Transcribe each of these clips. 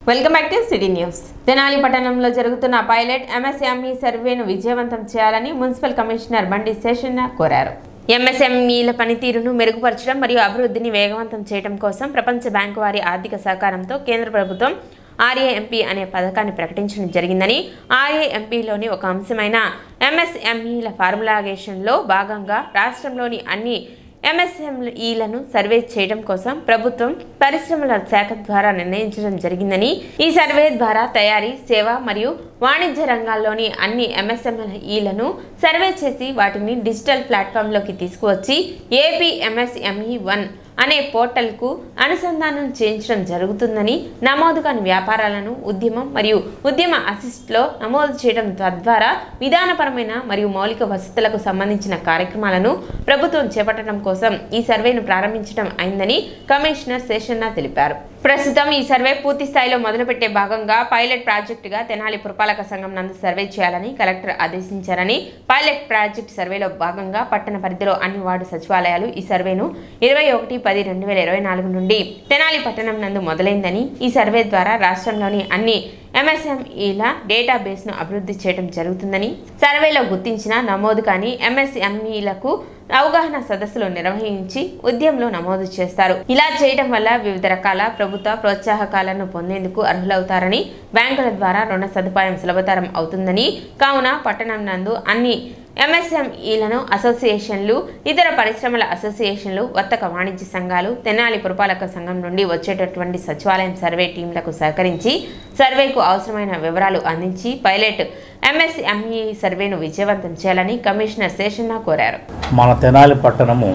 welcome back to city news Tenali పట్టణంలో జరుగుతున్న pilot MSME సర్వేను విజయవంతం చేయాలని మున్సిపల్ కమిషనర్ బండి శేషన్న కోరారు ఎంఎస్ఎంఈల పనితీరును మెరుగుపరచడం మరియు అభివృద్ధిని వేగవంతం చేయడం కోసం ప్రపంచ బ్యాంకు వారి ఆర్థిక సహకారంతో కేంద్ర ప్రభుత్వం ఆర్ఏఎంపీ అనే పథకాన్ని ప్రకటించడం జరిగిందని ఆర్ఏఎంపీలోని ఒక అంశమైన ఎంఎస్ఎంఈల ఫార్ములాగేషన్లో భాగంగా రాష్ట్రంలోని అన్ని ఎంఎస్ఎంఈలను సర్వే చేయడం కోసం ప్రభుత్వం పరిశ్రమల శాఖ ద్వారా నిర్ణయించడం జరిగిందని ఈ సర్వే ద్వారా తయారీ సేవ మరియు వాణిజ్య రంగాల్లోని అన్ని ఎంఎస్ఎంఈలను సర్వే చేసి వాటిని డిజిటల్ ప్లాట్ఫామ్లోకి తీసుకువచ్చి ఏపీ ఎంఎస్ఎంఈ వన్ అనే పోర్టల్కు అనుసంధానం చేయించడం జరుగుతుందని నమోదు కాని వ్యాపారాలను ఉద్యమం మరియు ఉద్యమ అసిస్ట్లో నమోదు చేయడం తద్వారా విధానపరమైన మరియు మౌలిక వసతులకు సంబంధించిన కార్యక్రమాలను ప్రభుత్వం చేపట్టడం కోసం ఈ సర్వేను ప్రారంభించడం అయిందని కమిషనర్ శేషన్న తెలిపారు ప్రస్తుతం ఈ సర్వే పూర్తి స్థాయిలో మొదలుపెట్టే భాగంగా పైలట్ ప్రాజెక్టుగా తెనాలి పురపాలక సంఘం నందు సర్వే చేయాలని కలెక్టర్ ఆదేశించారని పైలట్ ప్రాజెక్ట్ సర్వేలో భాగంగా పట్టణ పరిధిలో అన్ని వార్డు సచివాలయాలు ఈ సర్వేను ఇరవై ఒకటి పది రెండు వేల ఇరవై నాలుగు నుండి తెనాలి పట్టణం నందు మొదలైందని ఈ సర్వే ద్వారా రాష్ట్రంలోని అన్ని ఎంఎస్ఎంఈల డేటాబేస్ను అభివృద్ధి చేయడం జరుగుతుందని సర్వేలో గుర్తించిన నమోదు కాని ఎంఎస్ఎంఈలకు అవగాహన సదస్సులు నిర్వహించి ఉద్యమంలో నమోదు చేస్తారు ఇలా చేయడం వల్ల వివిధ రకాల ప్రభుత్వ ప్రోత్సాహకాలను పొందేందుకు అర్హులవుతారని బ్యాంకుల ద్వారా రుణ సదుపాయం సులభతరం అవుతుందని కావున పట్టణం నందు అన్ని ఎంఎస్ఎంఈలను అసోసియేషన్లు ఇతర పరిశ్రమల అసోసియేషన్లు వర్తక వాణిజ్య సంఘాలు తెనాలి పురపాలక సంఘం నుండి వచ్చేటటువంటి సచివాలయం సర్వే టీంలకు సహకరించి సర్వేకు అవసరమైన వివరాలు అందించి పైలట్ ఎంఎస్ఎంఈ సర్వేను విజయవంతం చేయాలని కమిషనర్ శేషన్న కోరారు మన తెనాలి పట్టణము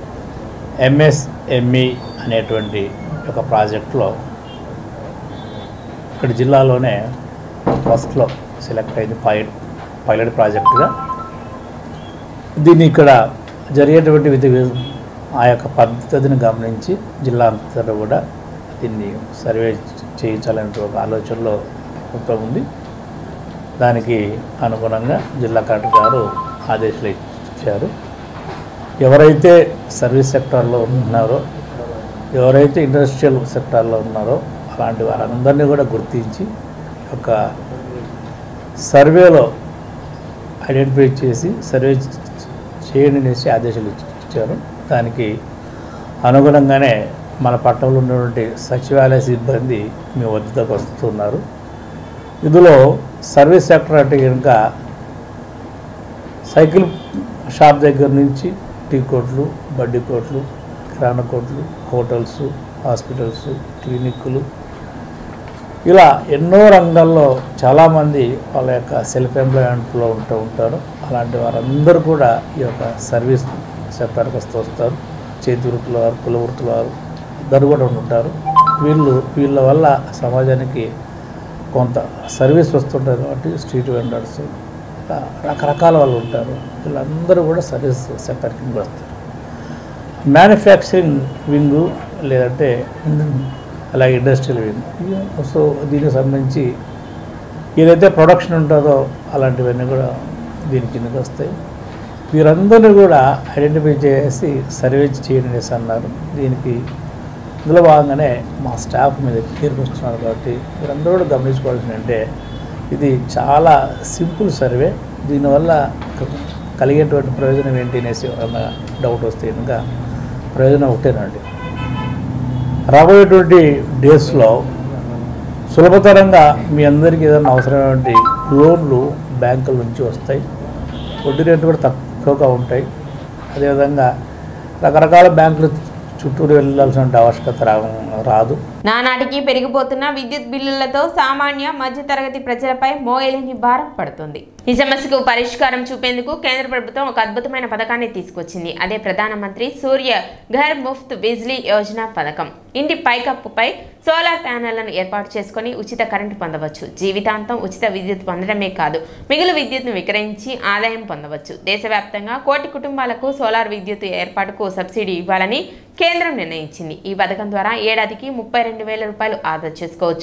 ఎంఎస్ఎంఈ అనేటువంటి ఒక ప్రాజెక్టులో ఇక్కడ జిల్లాలోనే ఫస్ట్లో సెలెక్ట్ అయింది పైలట్ పైలట్ ప్రాజెక్టుగా దీన్ని ఇక్కడ జరిగేటువంటి విధి ఆ యొక్క పద్ధతిని గమనించి జిల్లా అంతటా కూడా దీన్ని సర్వే చేయించాలనే ఒక ఆలోచనలో ప్రభుత్వం ఉంది దానికి అనుగుణంగా జిల్లా కలెక్టర్ గారు ఆదేశాలు ఇచ్చారు ఎవరైతే సర్వీస్ సెక్టార్లో ఉన్నారో ఎవరైతే ఇండస్ట్రియల్ సెక్టార్లో ఉన్నారో అలాంటి వారందరినీ కూడా గుర్తించి ఒక సర్వేలో ఐడెంటిఫై చేసి సర్వే చేయండి అనేసి ఆదేశాలు ఇచ్చారు దానికి అనుగుణంగానే మన పట్టణంలో ఉన్నటువంటి సచివాలయ సిబ్బంది మీ వద్దకు వస్తున్నారు ఇందులో సర్వీస్ సెక్టర్ అంటే కనుక సైకిల్ షాప్ దగ్గర నుంచి టీ కోట్లు బడ్డీ కోట్లు కిరాణా కోట్లు హోటల్స్ హాస్పిటల్స్ క్లినిక్లు ఇలా ఎన్నో రంగాల్లో చాలామంది వాళ్ళ యొక్క సెల్ఫ్ ఎంప్లాయ్మెంట్లో ఉంటూ ఉంటారు అలాంటి వారందరూ కూడా ఈ యొక్క సర్వీస్ సెక్టర్కి వస్తూ వస్తారు చేతి వృత్తుల వారు కుల వృత్తుల వారు అందరూ కూడా ఉంటారు వీళ్ళు వీళ్ళ వల్ల సమాజానికి కొంత సర్వీస్ వస్తుంటుంది కాబట్టి స్ట్రీట్ వెండర్స్ ఇలా రకరకాల వాళ్ళు ఉంటారు వీళ్ళందరూ కూడా సర్వీస్ సెక్టర్ కింద వస్తారు మ్యానుఫ్యాక్చరింగ్ వింగు లేదంటే అలాగే ఇండస్ట్రియల్ వింగ్ సో దీనికి సంబంధించి ఏదైతే ప్రొడక్షన్ ఉంటుందో అలాంటివన్నీ కూడా దీని కిందకి వస్తాయి వీరందరూ కూడా ఐడెంటిఫై చేసి సర్వే చేయండి అనేసి అన్నారు దీనికి ఇందులో భాగంగానే మా స్టాఫ్ మీద దగ్గరికి వస్తున్నారు కాబట్టి మీరందరూ కూడా గమనించుకోవాల్సింది అంటే ఇది చాలా సింపుల్ సర్వే దీనివల్ల క- కలిగేటువంటి ప్రయోజనం ఏంటి అనేసి ఎవరన్నా డౌట్ వస్తే కనుక ప్రయోజనం ఒకటేనండి రాబోయేటువంటి డేస్లో సులభతరంగా మీ అందరికీ ఏదైనా అవసరమైనటువంటి లోన్లు బ్యాంకుల నుంచి వస్తాయి వడ్డీ రేట్లు కూడా తక్కువగా ఉంటాయి అదేవిధంగా రకరకాల బ్యాంకులు చుట్టూరు వెళ్ళాల్సిన ఆవశ్యకత రా రాదు నానాటికి పెరిగిపోతున్న విద్యుత్ బిల్లులతో సామాన్య మధ్యతరగతి ప్రజలపై మోయలేని భారం పడుతుంది ఈ సమస్యకు పరిష్కారం చూపేందుకు కేంద్ర ప్రభుత్వం ఒక అద్భుతమైన పథకాన్ని తీసుకొచ్చింది అదే ప్రధానమంత్రి సూర్య ఘర్ ముఫ్త్ బిజ్లీ యోజన పథకం ఇంటి పైకప్పుపై సోలార్ ప్యానెళ్లను ఏర్పాటు చేసుకొని ఉచిత కరెంటు పొందవచ్చు జీవితాంతం ఉచిత విద్యుత్ పొందడమే కాదు మిగులు విద్యుత్ను విక్రయించి ఆదాయం పొందవచ్చు దేశవ్యాప్తంగా కోటి కుటుంబాలకు సోలార్ విద్యుత్ ఏర్పాటుకు సబ్సిడీ ఇవ్వాలని కేంద్రం నిర్ణయించింది ఈ పథకం ద్వారా ఏడాదికి ముప్పై రెండు వేల రూపాయలు ఆదా చేసుకోవచ్చు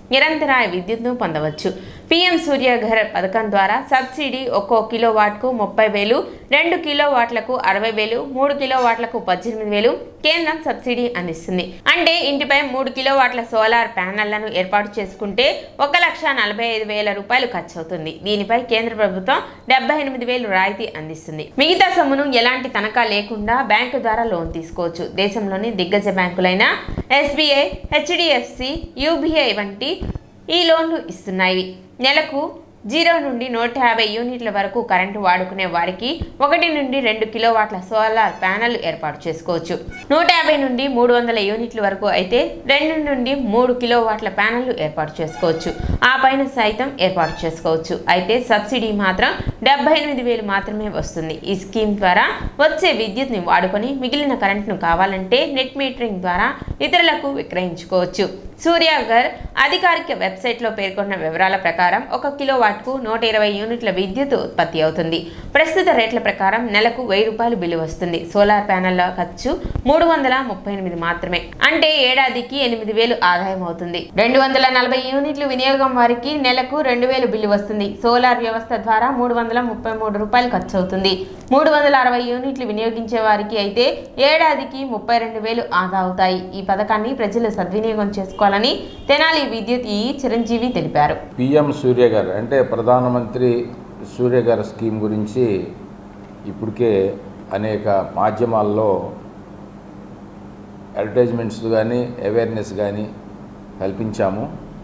నిరంతరాయ విద్యుత్ను పొందవచ్చు పీఎం సూర్యఘర్ పథకం ద్వారా సబ్సిడీ ఒక్కో కిలో వాట్కు ముప్పై వేలు రెండు కిలో వాట్లకు అరవై వేలు మూడు కిలో వాట్లకు పద్దెనిమిది వేలు కేంద్రం సబ్సిడీ అందిస్తుంది అంటే ఇంటిపై మూడు కిలో వాట్ల సోలార్ ప్యానెళ్లను ఏర్పాటు చేసుకుంటే ఒక లక్ష నలభై ఐదు వేల రూపాయలు ఖర్చు అవుతుంది దీనిపై కేంద్ర ప్రభుత్వం డెబ్బై ఎనిమిది వేలు రాయితీ అందిస్తుంది మిగతా సొమ్మును ఎలాంటి తనఖా లేకుండా బ్యాంకు ద్వారా లోన్ తీసుకోవచ్చు దేశంలోని దిగ్గజ బ్యాంకులైన ఎస్బీఐ హెచ్డిఎఫ్సి యూబీఐ వంటి ఈ లోన్లు ఇస్తున్నాయి నెలకు జీరో నుండి నూట యాభై యూనిట్ల వరకు కరెంటు వాడుకునే వారికి ఒకటి నుండి రెండు కిలోవాట్ల సోలార్ ప్యానెల్ ఏర్పాటు చేసుకోవచ్చు నూట యాభై నుండి మూడు వందల యూనిట్ల వరకు అయితే రెండు నుండి మూడు కిలోవాట్ల ప్యానెల్లు ఏర్పాటు చేసుకోవచ్చు ఆ పైన సైతం ఏర్పాటు చేసుకోవచ్చు అయితే సబ్సిడీ మాత్రం డెబ్బై ఎనిమిది వేలు మాత్రమే వస్తుంది ఈ స్కీమ్ ద్వారా వచ్చే విద్యుత్ని వాడుకొని మిగిలిన కరెంటును కావాలంటే నెట్ మీటరింగ్ ద్వారా ఇతరులకు విక్రయించుకోవచ్చు సూర్యాగర్ అధికారిక వెబ్సైట్లో పేర్కొన్న వివరాల ప్రకారం ఒక కిలో వాట్కు నూట ఇరవై యూనిట్ల విద్యుత్ ఉత్పత్తి అవుతుంది ప్రస్తుత రేట్ల ప్రకారం నెలకు వెయ్యి రూపాయలు బిల్లు వస్తుంది సోలార్ ప్యానెల్ల ఖర్చు మూడు వందల ముప్పై ఎనిమిది మాత్రమే అంటే ఏడాదికి ఎనిమిది వేలు ఆదాయం అవుతుంది రెండు వందల నలభై యూనిట్లు వినియోగం వారికి నెలకు రెండు వేలు బిల్లు వస్తుంది సోలార్ వ్యవస్థ ద్వారా మూడు వందల ముప్పై మూడు రూపాయలు ఖర్చు అవుతుంది మూడు వందల అరవై యూనిట్లు వినియోగించే వారికి అయితే ఏడాదికి ముప్పై రెండు వేలు ఆదా అవుతాయి ఈ పథకాన్ని ప్రజలు సద్వినియోగం చేసుకోవాలని తెనాలి విద్యుత్ ఈ చిరంజీవి తెలిపారు పిఎం సూర్య గారు అంటే ప్రధానమంత్రి సూర్య గారి స్కీమ్ గురించి ఇప్పటికే అనేక మాధ్యమాల్లో అడ్వర్టైజ్మెంట్స్ కానీ అవేర్నెస్ కానీ కల్పించాము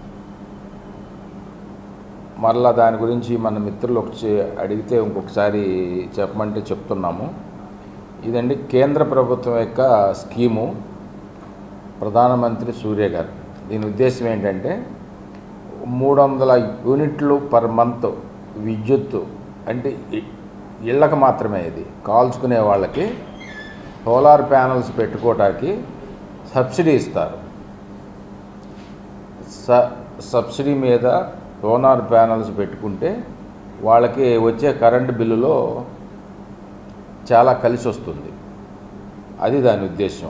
మరలా దాని గురించి మన మిత్రులు వచ్చి అడిగితే ఇంకొకసారి చెప్పమంటే చెప్తున్నాము ఇదండి కేంద్ర ప్రభుత్వం యొక్క స్కీము ప్రధానమంత్రి సూర్య గారు దీని ఉద్దేశం ఏంటంటే మూడు వందల యూనిట్లు పర్ మంత్ విద్యుత్తు అంటే ఇ- ఇళ్ళకి మాత్రమే ఇది కాల్చుకునే వాళ్ళకి సోలార్ ప్యానల్స్ పెట్టుకోవటానికి సబ్సిడీ ఇస్తారు స సబ్సిడీ మీద సోలార్ ప్యానల్స్ పెట్టుకుంటే వాళ్ళకి వచ్చే కరెంటు బిల్లులో చాలా కలిసి వస్తుంది అది దాని ఉద్దేశం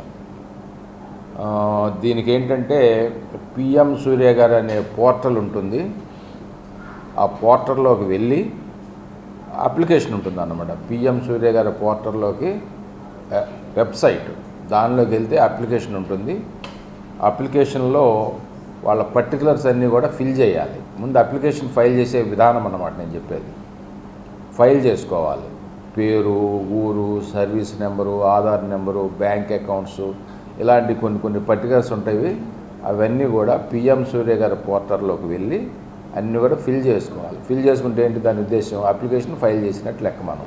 ఆ, దీనికి ఏంటంటే పిఎం సూర్య గారు అనే పోర్టల్ ఉంటుంది ఆ పోర్టల్లోకి వెళ్ళి అప్లికేషన్ ఉంటుంది అన్నమాట పిఎం సూర్య గారి పోర్టల్లోకి ఆ, వెబ్సైట్ దానిలోకి వెళ్తే అప్లికేషన్ ఉంటుంది అప్లికేషన్లో వాళ్ళ పర్టికులర్స్ అన్నీ కూడా ఫిల్ చేయాలి ముందు అప్లికేషన్ ఫైల్ చేసే విధానం అన్నమాట నేను చెప్పేది ఫైల్ చేసుకోవాలి పేరు ఊరు service number Aadhaar number bank accounts ఇలాంటి కొన్ని కొన్ని పర్టికులర్స్ ఉంటాయి అవన్నీ కూడా పిఎం సూర్య గారి పోర్టల్లోకి వెళ్ళి అన్నీ కూడా ఫిల్ చేసుకోవాలి ఫిల్ చేసుకుంటే ఏంటి దాని ఉద్దేశం అప్లికేషన్ ఫైల్ చేసినట్టు లెక్క మనం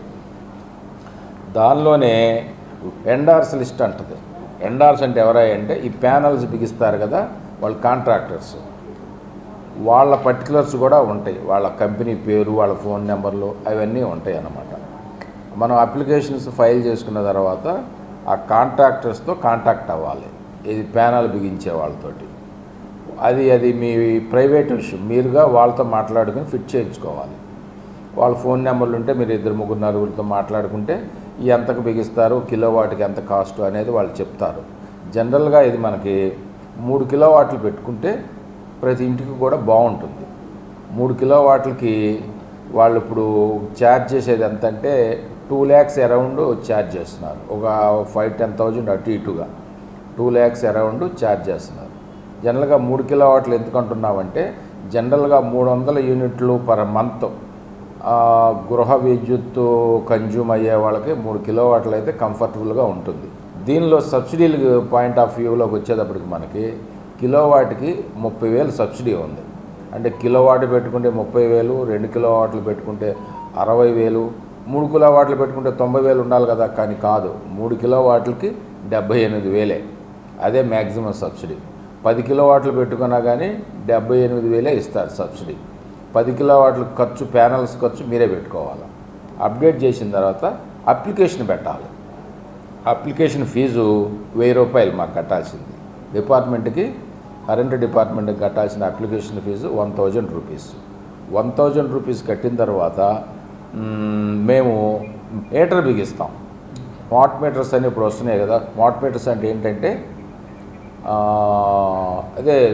దానిలోనే ఎండార్స్ లిస్ట్ అంటది ఎండార్స్ అంటే ఎవరై అంటే ఈ ప్యానల్స్ బిగిస్తారు కదా వాళ్ళు కాంట్రాక్టర్స్ వాళ్ళ పర్టికులర్స్ కూడా ఉంటాయి వాళ్ళ కంపెనీ పేరు వాళ్ళ ఫోన్ నెంబర్లు అవన్నీ ఉంటాయి అన్నమాట మనం అప్లికేషన్స్ ఫైల్ చేసుకున్న తర్వాత ఆ కాంట్రాక్టర్స్తో కాంటాక్ట్ అవ్వాలి ఇది ప్యానల్ బిగించే వాళ్ళతోటి అది అది మీ ప్రైవేట్ విషయం మీరుగా వాళ్ళతో మాట్లాడుకుని ఫిట్ చేయించుకోవాలి వాళ్ళ ఫోన్ నెంబర్లు ఉంటే మీరు ఇద్దరు ముగ్గురు నలుగురితో మాట్లాడుకుంటే ఈ ఎంతకు బిగిస్తారు కిలో వాటికి ఎంత కాస్ట్ అనేది వాళ్ళు చెప్తారు జనరల్గా ఇది మనకి మూడు కిలో వాట్లు పెట్టుకుంటే ప్రతి ఇంటికి కూడా బాగుంటుంది మూడు కిలో వాట్లకి వాళ్ళు ఇప్పుడు ఛార్జ్ చేసేది ఎంత అంటే టూ ల్యాక్స్ అరౌండ్ ఛార్జ్ చేస్తున్నారు ఒక ఫైవ్ టెన్ థౌజండ్ అటు ఇటుగా టూ ల్యాక్స్ అరౌండ్ ఛార్జ్ చేస్తున్నారు జనరల్గా మూడు కిలో వాట్లు ఎందుకు అంటున్నామంటే జనరల్గా మూడు వందల యూనిట్లు పర్ మంత్ గృహ విద్యుత్తు కన్జ్యూమ్ అయ్యే వాళ్ళకి మూడు కిలో వాట్లు అయితే కంఫర్టబుల్గా ఉంటుంది దీనిలో సబ్సిడీలు పాయింట్ ఆఫ్ వ్యూలోకి వచ్చేటప్పటికి మనకి కిలో వాటికి ముప్పై వేలు సబ్సిడీ ఉంది అంటే కిలో వాట్ పెట్టుకుంటే ముప్పై వేలు రెండు కిలో వాట్లు పెట్టుకుంటే అరవై వేలు మూడు కిలో వాట్లు పెట్టుకుంటే తొంభై వేలు ఉండాలి కదా కానీ కాదు మూడు కిలో వాట్లకి డెబ్బై ఎనిమిది వేలే అదే మ్యాక్సిమం సబ్సిడీ పది కిలో వాట్లు పెట్టుకున్నా కానీ డెబ్బై ఎనిమిది వేలే ఇస్తారు సబ్సిడీ పది కిలో వాట్ల ఖర్చు ప్యానల్స్ ఖర్చు మీరే పెట్టుకోవాలి అప్డేట్ చేసిన తర్వాత అప్లికేషన్ పెట్టాలి అప్లికేషన్ ఫీజు వెయ్యి రూపాయలు మాకు కట్టాల్సింది డిపార్ట్మెంట్కి కరెంట్ డిపార్ట్మెంట్కి కట్టాల్సిన application fee one thousand rupees one thousand rupees కట్టిన తర్వాత మ్, మేము మీటర్ బిగిస్తాం స్మార్ట్ మీటర్స్ అని ఇప్పుడు వస్తున్నాయి కదా స్మార్ట్ మీటర్స్ అంటే ఏంటంటే ఆ, అదే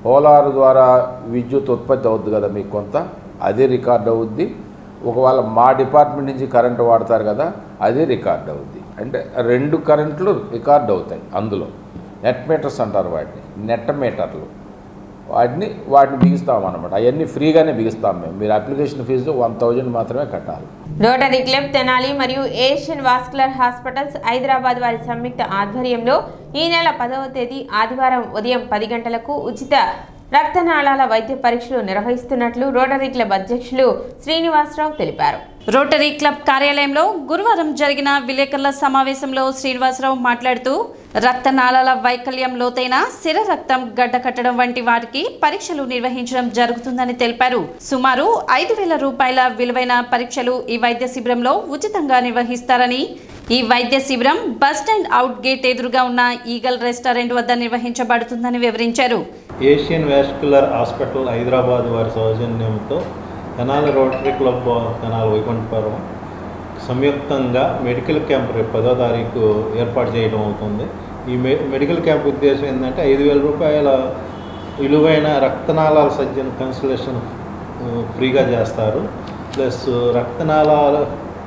సోలార్ ద్వారా విద్యుత్ ఉత్పత్తి అవుద్ది కదా మీకు కొంత అదే రికార్డ్ అవుద్ది ఒకవేళ మా డిపార్ట్మెంట్ నుంచి కరెంటు వాడతారు కదా అదే రికార్డ్ అవుద్ది అంటే రెండు కరెంట్లు రికార్డ్ అవుతాయి అందులో నెట్ మీటర్స్ అంటారు వాటిని నెట్ మీటర్లు వాటిని వాటిని బిగిస్తాం అనమాట అవన్నీ ఫ్రీగానే బిగిస్తాం మేము మీరు అప్లికేషన్ ఫీజు వన్ థౌజండ్ మాత్రమే కట్టాలి రోటరీ క్లబ్ తెనాలి మరియు ఏషియన్ వాస్కులర్ హాస్పిటల్స్ హైదరాబాద్ వారి సంయుక్త ఆధ్వర్యంలో ఈ నెల పదవ తేదీ ఆదివారం ఉదయం పది గంటలకు ఉచిత రక్తనాళాల వైద్య పరీక్షలు నిర్వహిస్తున్నట్లు రోటరీ క్లబ్ అధ్యక్షులు శ్రీనివాసరావు తెలిపారు రోటరీ క్లబ్ కార్యాలయంలో గురువారం జరిగిన విలేకరుల సమావేశంలో శ్రీనివాసరావు మాట్లాడుతూ రక్తనాళాల వైకల్యం లోతైన సిర రక్తం గడ్డ కట్టడం వంటి వారికి పరీక్షలు నిర్వహించడం జరుగుతుందని తెలిపారు సుమారు ఐదు వేల రూపాయల విలువైన పరీక్షలు ఈ వైద్య శిబిరంలో ఉచితంగా నిర్వహిస్తారని ఈ వైద్య శిబిరం బస్టాండ్ అవుట్ గేట్ ఎదురుగా ఉన్న ఈగల్ రెస్టారెంట్ వద్ద నిర్వహించబడుతుందని వివరించారు ఏషియన్ వాస్కులర్ హాస్పిటల్ హైదరాబాద్ వారి సౌజన్యంతో తెనాలి రోటరీ క్లబ్ తెనాలి వైకుంఠపురం సంయుక్తంగా మెడికల్ క్యాంప్ రేపు పదో తారీఖు ఏర్పాటు చేయడం అవుతుంది ఈ మె మెడికల్ క్యాంప్ ఉద్దేశం ఏంటంటే ఐదు వేల రూపాయల విలువైన రక్తనాళాల సర్జన్ కన్సల్టేషన్ ఫ్రీగా చేస్తారు ప్లస్ రక్తనాళాల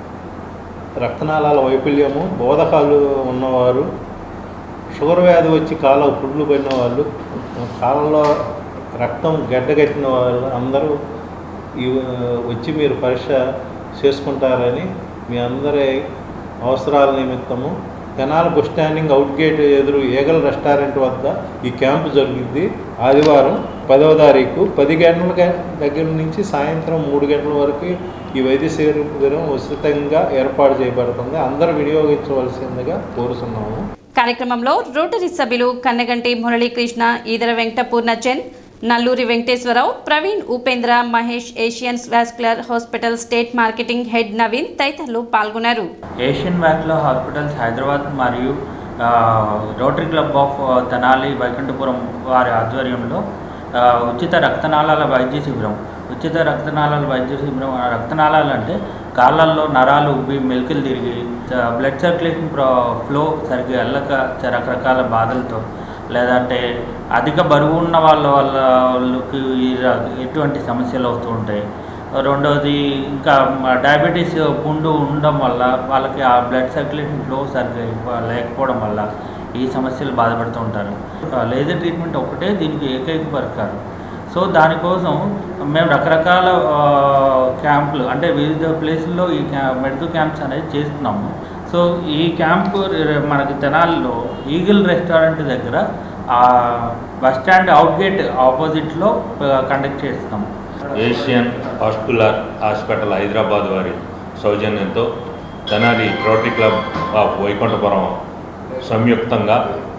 రక్తనాళాల వైఫల్యము బోధకాలు ఉన్నవారు షుగర్ వ్యాధి వచ్చి కాళ్ళ పుండ్లు పడిన వాళ్ళు కాళ్ళలో రక్తం గడ్డగట్టిన వాళ్ళు అందరూ ఈ వచ్చి మీరు పరీక్ష చేసుకుంటారని మీ అందరి అవసరాల నిమిత్తము Tenali bus standing out gate ఎదురు ఏగల్ రెస్టారెంట్ వద్ద ఈ క్యాంపు జరుగుద్ది ఆదివారం పదవ తారీఖు పది గంటల గ- దగ్గర నుంచి సాయంత్రం మూడు గంటల వరకు ఈ వైద్య శిబిరం ఉచితంగా ఏర్పాటు చేయబడుతుంది అందరూ వినియోగించవలసిందిగా కోరుతున్నాము కార్యక్రమంలో రోటరీ సభ్యులు Kanneganti Muralikrishna Edara Venkatapurnachand Nalluri Venkateswararao Praveen Upendra Mahesh Asians vascular hospital state marketing head Naveen తదితరులు పాల్గొన్నారు ఏషియన్ వ్యాక్యులర్ హాస్పిటల్స్ హైదరాబాద్ మరియు ఆ, rotary club of Tenali Vaikunthapuram వారి ఆధ్వర్యంలో ఆ, ఉచిత రక్తనాళాల వైద్య శిబిరం ఉచిత రక్తనాళాల వైద్య శిబిరం ఆ రక్తనాళాలు అంటే కాళ్ళల్లో నరాలు ఉబ్బి మెలికలు తిరిగి చ- బ్లడ్ సర్క్యులేషన్ ప్రో ఫ్లో సరిగ్గా వెళ్ళక చ- రకరకాల బాధలతో లేదంటే అధిక బరువు ఉన్న వాళ్ళ వాళ్ళ వాళ్ళకి ఈ ర- ఎటువంటి సమస్యలు వస్తూ ఉంటాయి రెండవది ఇంకా మ- డయాబెటీస్ పుండు ఉండడం వల్ల వాళ్ళకి ఆ బ్లడ్ సర్క్యులేషన్ ఫ్లో సరిగ్గా ఇవ్వ- లేకపోవడం వల్ల ఈ సమస్యలు బాధపడుతూ ఉంటారు ఆ లేజర్ ట్రీట్మెంట్ ఒకటే దీనికి ఏకైక పరిష్కారం సో దానికోసం మేము రకరకాల ఆ, క్యాంపులు అంటే వివిధ ప్లేసుల్లో ఈ క్యా మెడికల్ క్యాంప్స్ అనేది చేస్తున్నాము సో ఈ క్యాంపు ర- మనకి తెనాలిలో ఈగిల్ రెస్టారెంట్ దగ్గర ఆ బస్ స్టాండ్ అవుట్ గేట్ ఆపోజిట్లో కండక్ట్ చేస్తున్నాము ఏషియన్ హాస్కులర్ హాస్పిటల్ హైదరాబాద్ వారి సౌజన్యంతో Tenali rotary club of Vaikunthapuram సంయుక్తంగా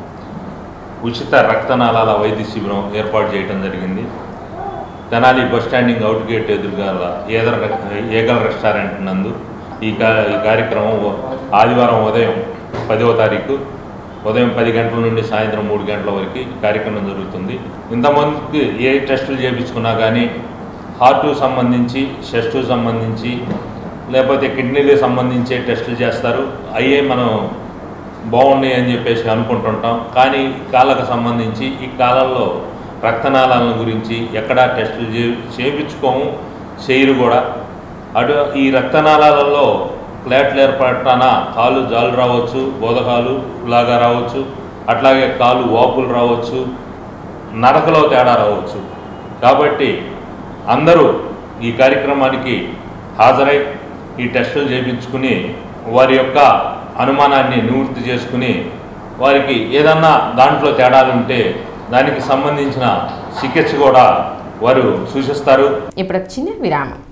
ఉచిత రక్తనాళాల వైద్య శిబిరం ఏర్పాటు చేయడం జరిగింది Tenali bus standing out gate ఎదురుగా ఏదర్ ఏగల్ రెస్టారెంట్ నందు ఈ కా ఈ కార్యక్రమం ఉ- ఆదివారం ఉదయం పదవ తారీఖు ఉదయం పది గంటల నుండి సాయంత్రం మూడు గంటల వరకు ఈ కార్యక్రమం జరుగుతుంది ఇంతమందికి ఏ టెస్టులు చేయించుకున్నా కానీ హార్ట్కు సంబంధించి చెస్ట్కు సంబంధించి లేకపోతే కిడ్నీలకు సంబంధించే టెస్టులు చేస్తారు అయ్యే మనం బాగున్నాయి అని చెప్పేసి అనుకుంటుంటాం కానీ కాళ్ళకు సంబంధించి ఈ కాలంలో రక్తనాళాలను గురించి ఎక్కడా టెస్టులు చే చేయించుకోము చేయరు కూడా అటు ఈ రక్తనాళాలలో ప్లేట్లు ఏర్పడటాన కాలు జాలు రావచ్చు బోధకాలు లాగా రావచ్చు అట్లాగే కాలు వాపులు రావచ్చు నడకలో తేడా రావచ్చు కాబట్టి అందరూ ఈ కార్యక్రమానికి హాజరై ఈ టెస్టులు చేయించుకుని వారి యొక్క అనుమానాన్ని నివృత్తి చేసుకుని వారికి ఏదన్నా దాంట్లో తేడాలు ఉంటే దానికి సంబంధించిన చికిత్స కూడా వారు సూచిస్తారు ఇప్పుడు ఒక చిన్న విరామం